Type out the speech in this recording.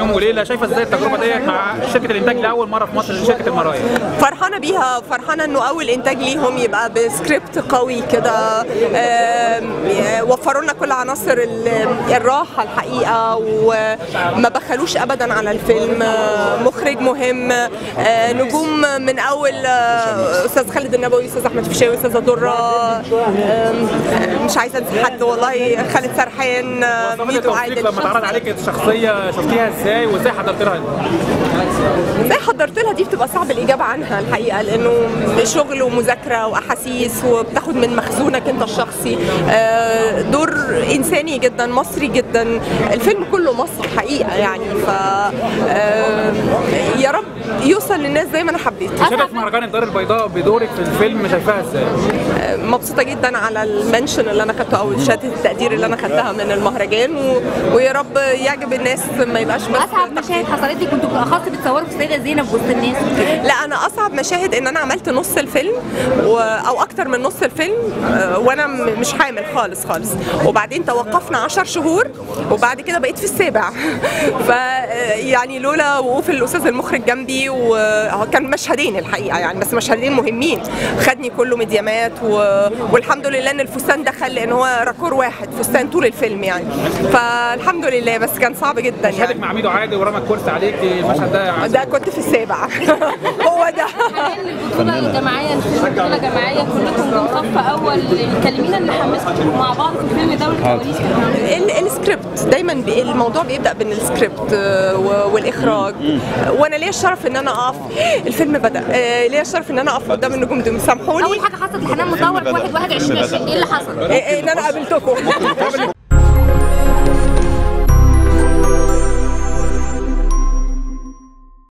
يوم وليله شايفه ازاي التجربه ديت مع شركه الانتاج لاول مره في مصر شركه المرايا فرحانه بيها فرحانه انه اول انتاج ليهم يبقى بسكريبت قوي كده آم، وفروا لنا كل عناصر ال- الراحه الحقيقه وما بخلوش ابدا على الفيلم آه، مخرج مهم آه، نجوم من اول آه، استاذ خالد النبوي استاذ احمد فيشاوي استاذه دره آم، مش عايزه انسى حد والله خالد سرحان آه، مصطفى ميدو التوفيق عادل لما اتعرض عليك الشخصيه شفتيها ازاي وازاي حضرت لها ازاي حضرت لها دي بتبقى صعب الاجابه عنها الحقيقه لانه شغل ومذاكره واحاسيس وبتاخد من مخزونك انت الشخصي آه، دور انساني جدا مصري جدا الفيلم كله مصري حقيقه يعني ف آه، يا رب يوصل للناس زي ما انا حبيت شايفه في مهرجان الدار البيضاء بدورك في الفيلم شايفاها ازاي؟ آه، مبسوطه جدا على المنشن اللي انا خدته او شهاده التقدير اللي انا خدتها من المهرجان و... ويا رب يعجب الناس ما يبقاش بس اصعب مشاهد حصلت لي كنتوا بالاخص بتصوروا في السيده زينب وسط الناس وكده لا انا اصعب مشاهد ان انا عملت نص الفيلم و... او اكتر من نص الفيلم آه، وانا م- مش حامل خالص خالص وبعدين توقفنا عشر شهور وبعد كده بقيت في السابع ف آه، يعني لولا وقوف الاستاذ المخرج جنبي وهو كان مشهدين الحقيقه يعني بس مشهدين مهمين خدني كله مديامات و... والحمد لله ان الفستان دخل لان هو راكور واحد فستان طول الفيلم يعني فالحمد لله بس كان صعب جدا مشهدك يعني مع ميدو عادل ورمى الكرسي عليك المشهد ده ده كنت في السابع هو ده البطوله الجماعيه الفيلم بطوله جماعيه كلكم جم صف اول كلمينا اللي حمسكم مع بعض في الفيلم ده والكواليس ال- السكريبت دايما بي- الموضوع بيبدا من السكريبت آه، و- والاخراج وانا ليا الشرف ان انا اقف الفيلم بدا آه، ليا الشرف ان انا اقف قدام النجوم دول سامحوني اول حاجه حصلت الحنان مصور في 1 1 2020 ايه اللي حصل؟ آه، ان انا قابلتكم